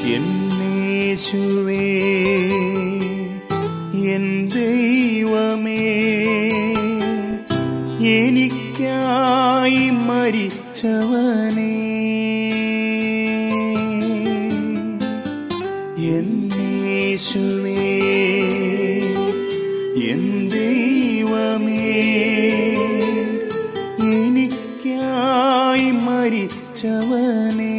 എന്നേശുവേ എൻ ദൈവമേ എനിക്കായി മരിച്ചവനേ എന്നേശുവേ എൻ ദൈവമേ എനിക്കായി മരിച്ചവനേ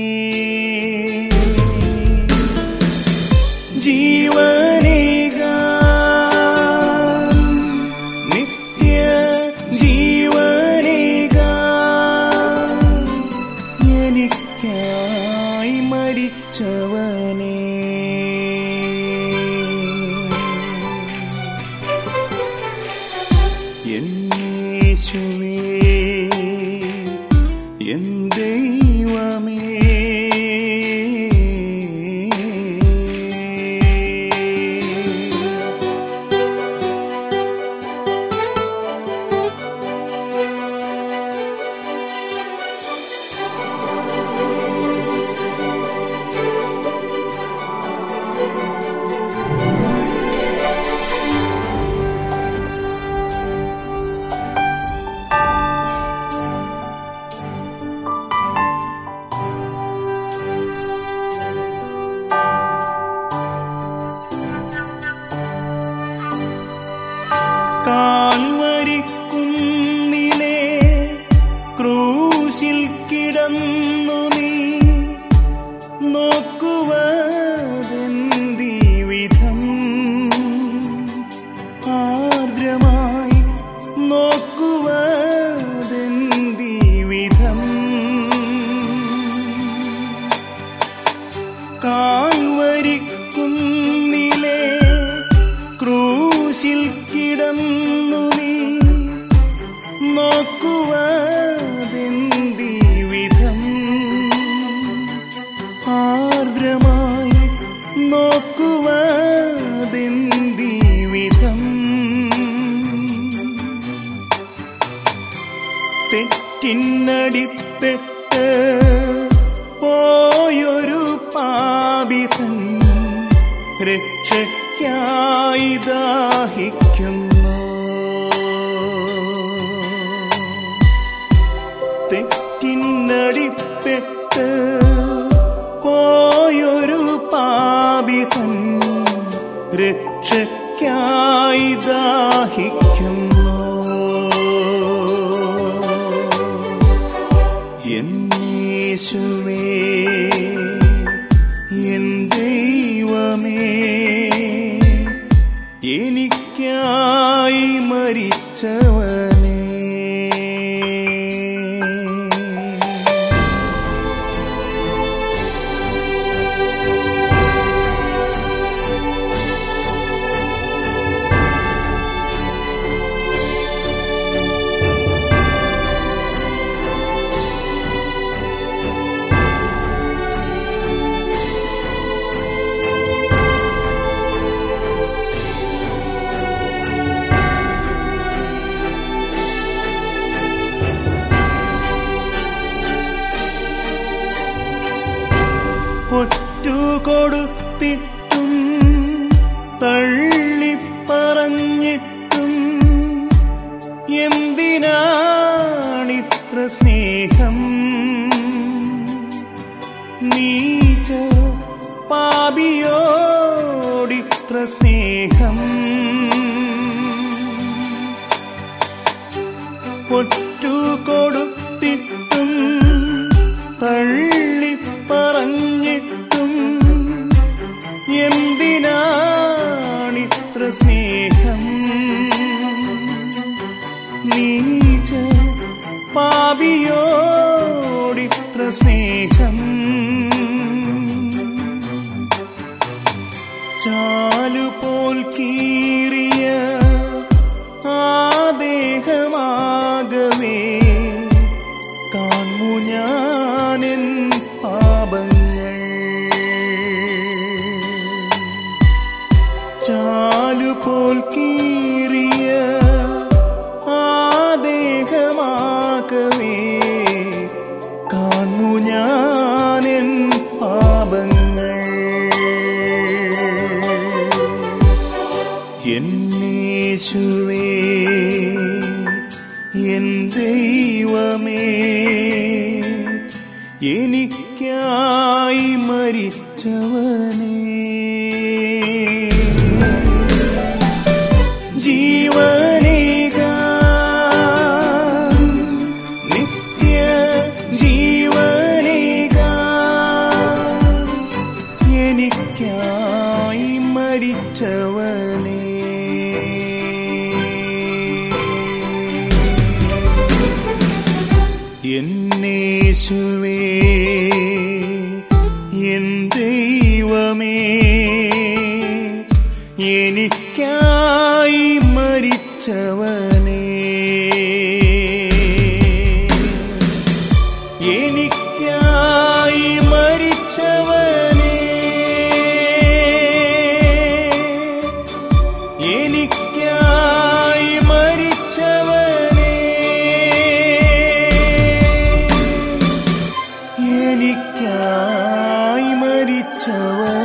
ജീവനേക നിത്യ ജീവനേക എനിക്കായി മരിച്ചവനേ എന്നേശുവേ എൻ ദൈവമേ കാൽവരിക്കുന്നിലെ ക്രൂശിൽ കിടന്നു നീ നോക്കുവതെന്തി വിധം ആർദ്രമായി നോക്കുവതെന്തി വിധം കാൽവരിക്കുന്നിലെ ക്രൂശിൽ കിടന്നു നീ നോക്കുവതെന്തി വിധം ആർദ്രമായി നോക്കുവതെന്തി വിധം തെറ്റിനടിപ്പെട്ട് പോയൊരു പാപിതൻ രക്ഷയ്ക്കായി ദാഹിക്കുന്നു തെറ്റിനടിപ്പെട്ട് പോയൊരു പാപിതൻ രക്ഷയ്ക്കായി ദാഹിക്കുന്നു എന്നേശുവേ എൻ ദൈവമേ എനിക്കായി മരിച്ചവനേ ഒറ്റു കൊടുത്തിട്ടും തള്ളിപ്പറഞ്ഞിട്ടും എന്തിനാണിത്ര സ്നേഹം നീച്ച പാപിയോടിത്ര സ്നേഹം ഒറ്റു കൊടുത്തിട്ടും തള്ളിപ്പറഞ്ഞിട്ടും എന്തിനാണിത്ര സ്നേഹം നീച്ച പാപിയോടിത്ര സ്നേഹം ചാലുപോൽ കീറിയ ആ ദേഹമാകവേ കാണു ഞാനെൻ പാപങ്ങൾ ചാലുപോൽ കീറിയ ആ ദേഹമാകവേ കാണു ഞാനെൻ പാപങ്ങൾ എനിക്കായി മരിച്ചവനേ ജീവനേകാം നിത്യ ജീവനേകാം എനിക്കായി മരിച്ചവനേ എന്നേശുവേ എൻ ദൈവമേ എനിക്കായി മരിച്ചവനേ എനിക്കായി മരിച്ചവനേ എനിക്കായി മരിച്ചവനേ എനിക്കായി മരിച്ചവനേ